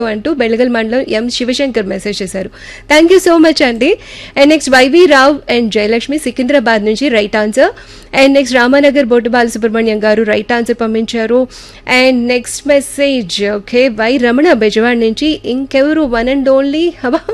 అంటూ బెళగల్ మండలం M Shivashankar message చేశారు థ్యాంక్ యూ సో మచ్ అండి and next YV Rao and Jayalakshmi Secunderabad నుంచి right answer and next Ramanagar Bottu Balasubrahmanyam garu right answer పంపించారు and next message okay Y Ramana Bezawada నుంచి ఇంకెవరు వన్ అండ్ ఓన్లీ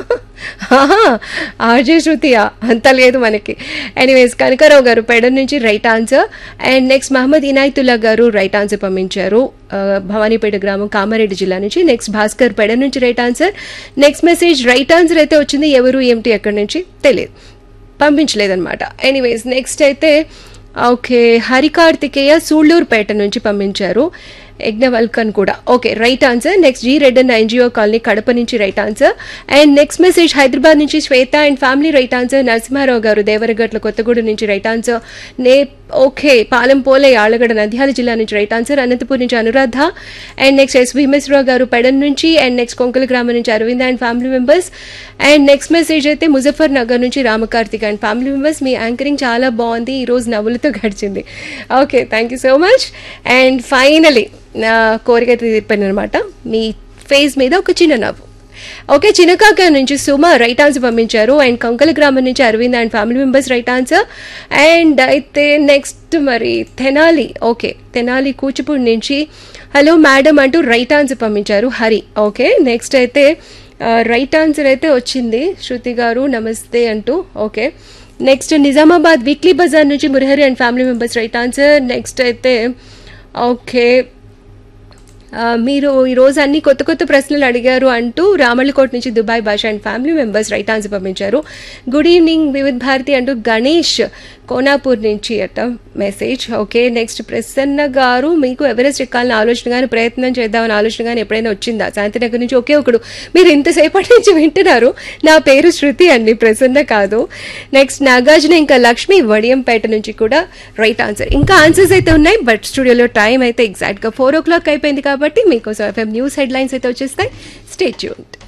ఆర్జే శృతియా అంత లేదు మనకి ఎనీవేస్ కనకారావు గారు పెడన్ నుంచి right answer and next Mohammed Inayatullah garu right answer పంపించారు ఆ, భవానీపేట గ్రామం కామారెడ్డి జిల్లా నుంచి నెక్స్ట్ భాస్కర్ పెడ నుంచి right answer next message right answer అయితే వచ్చింది ఎవరు ఏమిటి ఎక్కడి నుంచి తెలియదు పంపించలేదన్నమాట ఎనీవేస్ నెక్స్ట్ అయితే ఓకే హరికార్తికేయ సూళ్ళూరుపేట నుంచి పంపించారు యజ్ఞవల్కన్ కూడా okay right answer next G Reddan NGO colony Kadapa నుంచి right answer and next message Hyderabad నుంచి Swetha and family right answer Narasimharao garu Devaragatla Kothagudem నుంచి రైట్ ఆన్సర్ నే ఓకే పాలెం పోలే ఆళ్ళగడ నంద్యాల జిల్లా నుంచి రైట్ ఆన్సర్ అనంతపూర్ నుంచి Anuradha and next S Bhimeswararao garu Pedana నుంచి అండ్ నెక్స్ట్ కొంకల గ్రామం నుంచి Aravind and family members and next message అయితే ముజఫర్ నగర్ నుంచి రామకార్తిక్ అండ్ ఫ్యామిలీ మెంబర్స్ మీ యాంకరింగ్ చాలా బాగుంది ఈ రోజు నవ్వులతో గడిచింది okay thank you so much and finally నా కోరిక తీర్పాను అనమాట మీ ఫేస్ మీద ఒక చిన్న నవ్వు ఓకే చిన్నకాక నుంచి సుమ రైట్ ఆన్సర్ పంపించారు అండ్ కంకల గ్రామం నుంచి Aravind and family members right answer and అయితే నెక్స్ట్ మరి తెనాలి ఓకే తెనాలి కూచిపూడి నుంచి హలో మేడం అంటూ రైట్ ఆన్సర్ పంపించారు హరి ఓకే నెక్స్ట్ అయితే రైట్ ఆన్సర్ అయితే వచ్చింది శృతి గారు నమస్తే అంటూ ఓకే నెక్స్ట్ నిజామాబాద్ వీక్లీ బజార్ నుంచి Murahari and family members right answer next అయితే ఓకే ఆ, మీరు ఈరోజు అన్ని కొత్త కొత్త ప్రశ్నలు అడిగారు అంటూ రామళ్ళకోట నుంచి Dubai Basha and family members right answer పంపించారు గుడ్ ఈవినింగ్ వివిధ్ భారతి అంటూ గణేష్ కోనాపూర్ నుంచి అట మెసేజ్ ఓకే నెక్స్ట్ ప్రసన్న గారు మీకు ఎవరెస్ట్ ఎక్కాలని ఆలోచన కానీ ప్రయత్నం చేద్దామని ఆలోచన కానీ ఎప్పుడైనా వచ్చిందా శాంతినగర్ నుంచి ఒకే ఒకడు మీరు ఇంతసేపటి నుంచి వింటున్నారు నా పేరు శృతి అండి ప్రసన్న కాదు నెక్స్ట్ నాగార్జున ఇంకా లక్ష్మి వడియంపేట నుంచి కూడా రైట్ ఆన్సర్ ఇంకా ఆన్సర్స్ అయితే ఉన్నాయి బట్ స్టూడియోలో టైం అయితే ఎగ్జాక్ట్గా ఫోర్ ఓ క్లాక్ అయిపోయింది కాబట్టి మీకోసం ఎఫ్ఎం న్యూస్ హెడ్లైన్స్ అయితే వచ్చేస్తాయి స్టే ట్యూన్డ్